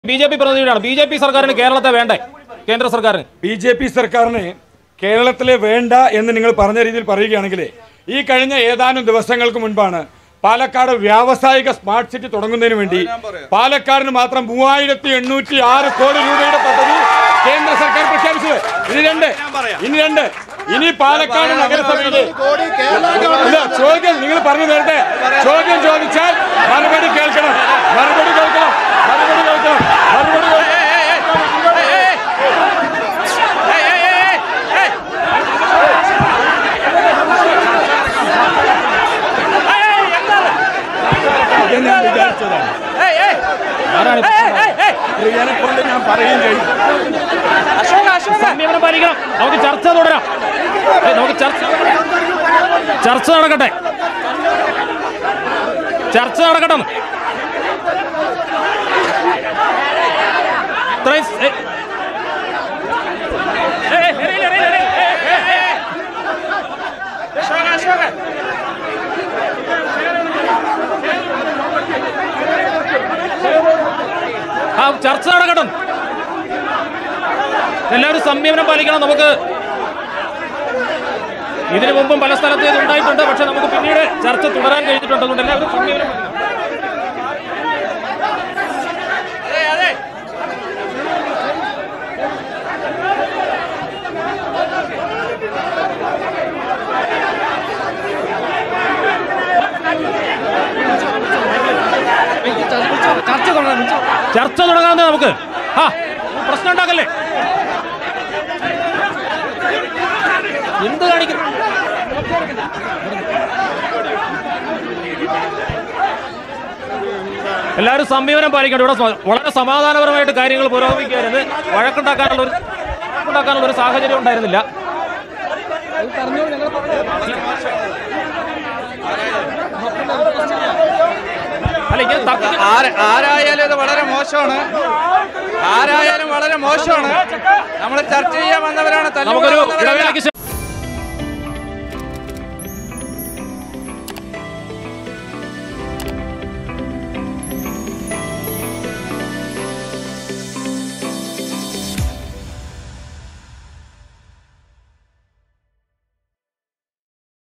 B J P പ്രതിനിധിയാണ് B J P സർക്കാരിന് കേരളത്തെ വേണ്ടേ കേന്ദ്ര സർക്കാരിന് ബി ജെ പി സർക്കാരിന് കേരളത്തിലെ വേണ്ട എന്ന് നിങ്ങൾ പറഞ്ഞ രീതിയിൽ പറയുകയാണെങ്കിൽ ഈ കഴിഞ്ഞ ഏതാനും ദിവസങ്ങൾക്ക് മുൻപാണ് പാലക്കാട് വ്യാവസായിക സ്മാർട്ട് സിറ്റി തുടങ്ങുന്നതിന് വേണ്ടി പാലക്കാടിന് മാത്രം മൂവായിരത്തി എണ്ണൂറ്റി ആറ് കോടി രൂപയുടെ പദ്ധതി കേന്ദ്ര സർക്കാർ പ്രഖ്യാപിച്ചത് ഇനി രണ്ട് ഇനി രണ്ട് ഇനി പാലക്കാട് നഗരസഭയിലെ ഇല്ല ചോദ്യം നിങ്ങൾ പറഞ്ഞു നേരത്തെ ചോദ്യം ചോദിച്ചാൽ മറുപടി കേൾക്കണം മറുപടി കേൾക്കണം മറുപടി കേൾക്കണം മറുപടി കേൾക്കണം ഇത് ഞാൻ വിചാരിച്ചതാണ് ആരാണ് പ്രിയനെ കൊണ്ട് ഞാൻ പറയുകയും ചെയ്യും സംയമനം പാലിക്കണം നമുക്ക് ചർച്ച തുടരാം ഏയ്, നമുക്ക് ചർച്ച ചർച്ച നടക്കട്ടെ ചർച്ച നടക്കട്ടെ ഒന്ന്. ഇത്രയും സ്- ഏയ്. ഏയ്, ഏയ്, എറിയില്ല, എറിയില്ല, എറിയില്ല. ഏയ്, ഏയ്, ഏയ്. അശോക, അശോക. ആ ചർച്ച നടക്കട്ടെ ഒന്ന്. എല്ലാവരും സംയമനം പാലിക്കണം നമുക്ക് ഇതിനു മുമ്പും പല സ്ഥലത്തും ഇത് ഉണ്ടായിട്ടുണ്ട് പക്ഷെ നമുക്ക് പിന്നീട് ചർച്ച തുടരാൻ കഴിഞ്ഞിട്ടുണ്ട് അതുകൊണ്ട് എല്ലാവരും സംയമനം പാലിക്കണം. ചർച്ച തുടങ്ങാതെ നമുക്ക് ആ പ്രശ്നം ഉണ്ടാക്കല്ലേ എന്ത് കാണിക്കുന്നു എല്ലാവരും സംയമനം പാലിക്കണം ഇവിടെ സ- വളരെ സമാധാനപരമായിട്ട് കാര്യങ്ങൾ പുരോഗമിക്കരുത് വഴക്കുണ്ടാക്കാനുള്ള ഒരു ഉണ്ടാക്കാനുള്ള ഒരു സാഹചര്യം ഉണ്ടായിരുന്നില്ല അല്ല ഇങ്ങനെ തർക്ക- ആര- ആരായാലും ഇത് വളരെ മോശമാണ് ആരായാലും വളരെ മോശമാണ് നമ്മൾ ചർച്ച ചെയ്യാൻ വന്നവരാണ് തല്ലുകൂടാൻ നമുക്കൊരു വന്നവരല്ല. ഇടവേളയ്ക്ക് ശേഷം